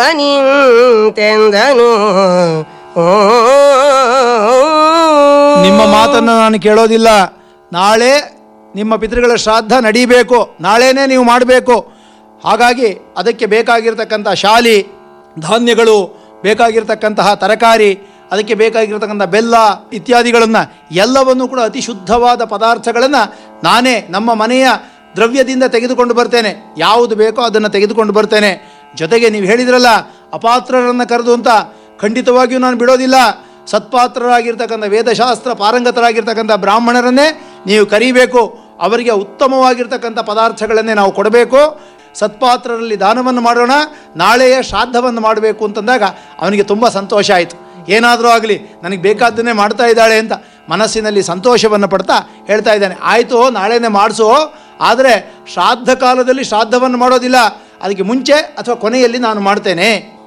ನಿಂತೆಂದನು ನಿಮ್ಮ ಮಾತನ್ನು ನಾನು ಕೇಳೋದಿಲ್ಲ ನಾಳೆ ನಿಮ್ಮ ಪಿತೃಗಳ ಶ್ರಾದ್ದ ನಡೀಬೇಕು ನಾಳೆನೇ ನೀವು ಮಾಡಬೇಕು ಹಾಗಾಗಿ ಅದಕ್ಕೆ ಬೇಕಾಗಿರ್ತಕ್ಕಂಥ ಶಾಲಿ ಧಾನ್ಯಗಳು ಬೇಕಾಗಿರ್ತಕ್ಕಂತಹ ತರಕಾರಿ ಅದಕ್ಕೆ ಬೇಕಾಗಿರ್ತಕ್ಕಂಥ ಬೆಲ್ಲ ಇತ್ಯಾದಿಗಳನ್ನು ಎಲ್ಲವನ್ನು ಕೂಡ ಅತಿ ಶುದ್ಧವಾದ ಪದಾರ್ಥಗಳನ್ನು ನಾನೇ ನಮ್ಮ ಮನೆಯ ದ್ರವ್ಯದಿಂದ ತೆಗೆದುಕೊಂಡು ಬರ್ತೇನೆ ಯಾವುದು ಬೇಕೋ ಅದನ್ನು ತೆಗೆದುಕೊಂಡು ಬರ್ತೇನೆ ಜೊತೆಗೆ ನೀವು ಹೇಳಿದ್ರಲ್ಲ ಅಪಾತ್ರರನ್ನು ಕರೆದು ಅಂತ ಖಂಡಿತವಾಗಿಯೂ ನಾನು ಬಿಡೋದಿಲ್ಲ ಸತ್ಪಾತ್ರರಾಗಿರ್ತಕ್ಕಂಥ ವೇದಶಾಸ್ತ್ರ ಪಾರಂಗತರಾಗಿರ್ತಕ್ಕಂಥ ಬ್ರಾಹ್ಮಣರನ್ನೇ ನೀವು ಕರೀಬೇಕು ಅವರಿಗೆ ಉತ್ತಮವಾಗಿರ್ತಕ್ಕಂಥ ಪದಾರ್ಥಗಳನ್ನೇ ನಾವು ಕೊಡಬೇಕು ಸತ್ಪಾತ್ರರಲ್ಲಿ ದಾನವನ್ನು ಮಾಡೋಣ ನಾಳೆಯ ಶ್ರಾದ್ದವನ್ನು ಮಾಡಬೇಕು ಅಂತಂದಾಗ ಅವನಿಗೆ ತುಂಬ ಸಂತೋಷ ಆಯಿತು ಏನಾದರೂ ಆಗಲಿ ನನಗೆ ಬೇಕಾದ್ದನ್ನೇ ಮಾಡ್ತಾ ಇದ್ದಾಳೆ ಅಂತ ಮನಸ್ಸಿನಲ್ಲಿ ಸಂತೋಷವನ್ನು ಪಡ್ತಾ ಹೇಳ್ತಾ ಇದ್ದಾನೆ ಆಯಿತು ನಾಳೆನೇ ಮಾಡಿಸು ಆದರೆ ಶ್ರಾದ್ದ ಕಾಲದಲ್ಲಿ ಶ್ರಾದ್ದವನ್ನು ಮಾಡೋದಿಲ್ಲ ಅದಕ್ಕೆ ಮುಂಚೆ ಅಥವಾ ಕೊನೆಯಲ್ಲಿ ನಾನು ಮಾಡ್ತೇನೆ